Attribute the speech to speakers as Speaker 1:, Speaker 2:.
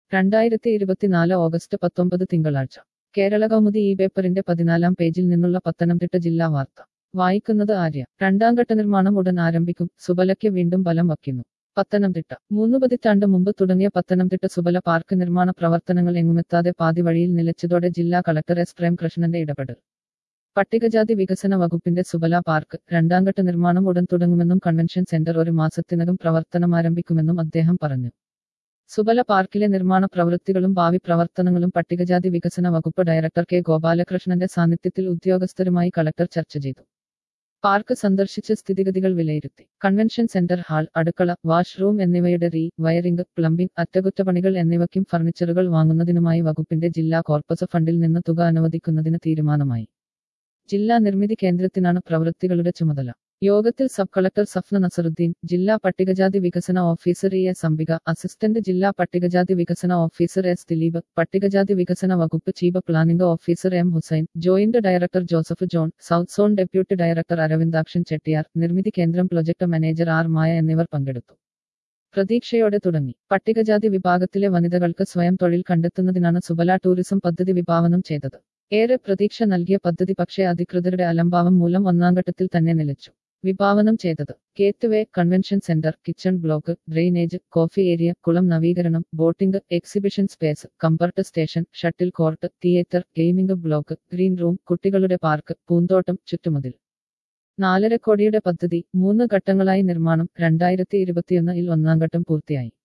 Speaker 1: രണ്ടായിരത്തി ഇരുപത്തിനാല് ഓഗസ്റ്റ് പത്തൊമ്പത് തിങ്കളാഴ്ച കേരള കൗമുദി ഈ പേപ്പറിന്റെ പതിനാലാം പേജിൽ നിന്നുള്ള പത്തനംതിട്ട ജില്ലാ വാർത്ത വായിക്കുന്നത് ആര്യ രണ്ടാം ഘട്ട നിർമ്മാണം ഉടൻ ആരംഭിക്കും സുബലയ്ക്ക് വീണ്ടും ബലം വയ്ക്കുന്നു പത്തനംതിട്ട മൂന്ന് പതിറ്റാണ്ട് മുമ്പ് തുടങ്ങിയ പത്തനംതിട്ട സുബല പാർക്ക് നിർമ്മാണ പ്രവർത്തനങ്ങൾ എങ്ങുമെത്താതെ പാതി വഴിയിൽ നിലച്ചതോടെ ജില്ലാ കളക്ടർ എസ് പ്രേംകൃഷ്ണന്റെ ഇടപെടൽ പട്ടികജാതി വികസന വകുപ്പിന്റെ സുബല പാർക്ക് രണ്ടാംഘട്ട നിർമ്മാണം ഉടൻ തുടങ്ങുമെന്നും കൺവെൻഷൻ സെന്റർ ഒരു മാസത്തിനകം പ്രവർത്തനമാരംഭിക്കുമെന്നും അദ്ദേഹം പറഞ്ഞു സുബല പാർക്കിലെ നിർമ്മാണ പ്രവൃത്തികളും ഭാവി പ്രവർത്തനങ്ങളും പട്ടികജാതി വികസന വകുപ്പ് ഡയറക്ടർ കെ ഗോപാലകൃഷ്ണന്റെ സാന്നിധ്യത്തിൽ ഉദ്യോഗസ്ഥരുമായി കളക്ടർ ചർച്ച ചെയ്തു പാർക്ക് സന്ദർശിച്ച് സ്ഥിതിഗതികൾ വിലയിരുത്തി കൺവെൻഷൻ സെന്റർ ഹാൾ അടുക്കള വാഷ്റൂം എന്നിവയുടെ റീ വയറിംഗ് പ്ലംബിംഗ് അറ്റകുറ്റപ്പണികൾ എന്നിവയ്ക്കും ഫർണിച്ചറുകൾ വാങ്ങുന്നതിനുമായി വകുപ്പിന്റെ ജില്ലാ കോർപ്പസ് ഫണ്ടിൽ നിന്ന് തുക അനുവദിക്കുന്നതിന് തീരുമാനമായി ജില്ലാ നിർമ്മിതി കേന്ദ്രത്തിനാണ് പ്രവൃത്തികളുടെ ചുമതല യോഗത്തിൽ സബ് കളക്ടർ സഫ്ന നസറുദ്ദീൻ ജില്ലാ പട്ടികജാതി വികസന officer E S Ambika assistant ജില്ലാ പട്ടികജാതി വികസന ഓഫീസർ എസ് ദിലീപ് പട്ടികജാതി വികസന വകുപ്പ് chief planning officer M Hussain joint director Joseph John south zone deputy director Aravindakshan Chettiar Nirmithi Kendram project manager R മായ എന്നിവർ പങ്കെടുത്തു പ്രതീക്ഷയോടെ തുടങ്ങി പട്ടികജാതി വിഭാഗത്തിലെ വനിതകൾക്ക് സ്വയം തൊഴിൽ കണ്ടെത്തുന്നതിനാണ് സുബല ടൂറിസം പദ്ധതി വിഭാവനം ചെയ്തത് ഏറെ പ്രതീക്ഷ നൽകിയ പദ്ധതി പക്ഷേ അധികൃതരുടെ അലംഭാവം മൂലം ഒന്നാം ഘട്ടത്തിൽ തന്നെ നിലച്ചു വിഭാവനം ചെയ്തത് gateway convention centre kitchen block drainage coffee area കുളം നവീകരണം boating exhibition space comfort station shuttle court theatre gaming block green room കുട്ടികളുടെ പാർക്ക് പൂന്തോട്ടം ചുറ്റുമതിൽ നാലര കോടിയുടെ പദ്ധതി മൂന്ന് ഘട്ടങ്ങളായി നിർമ്മാണം രണ്ടായിരത്തി ഇരുപത്തിയൊന്നിൽ ഒന്നാം ഘട്ടം പൂർത്തിയായി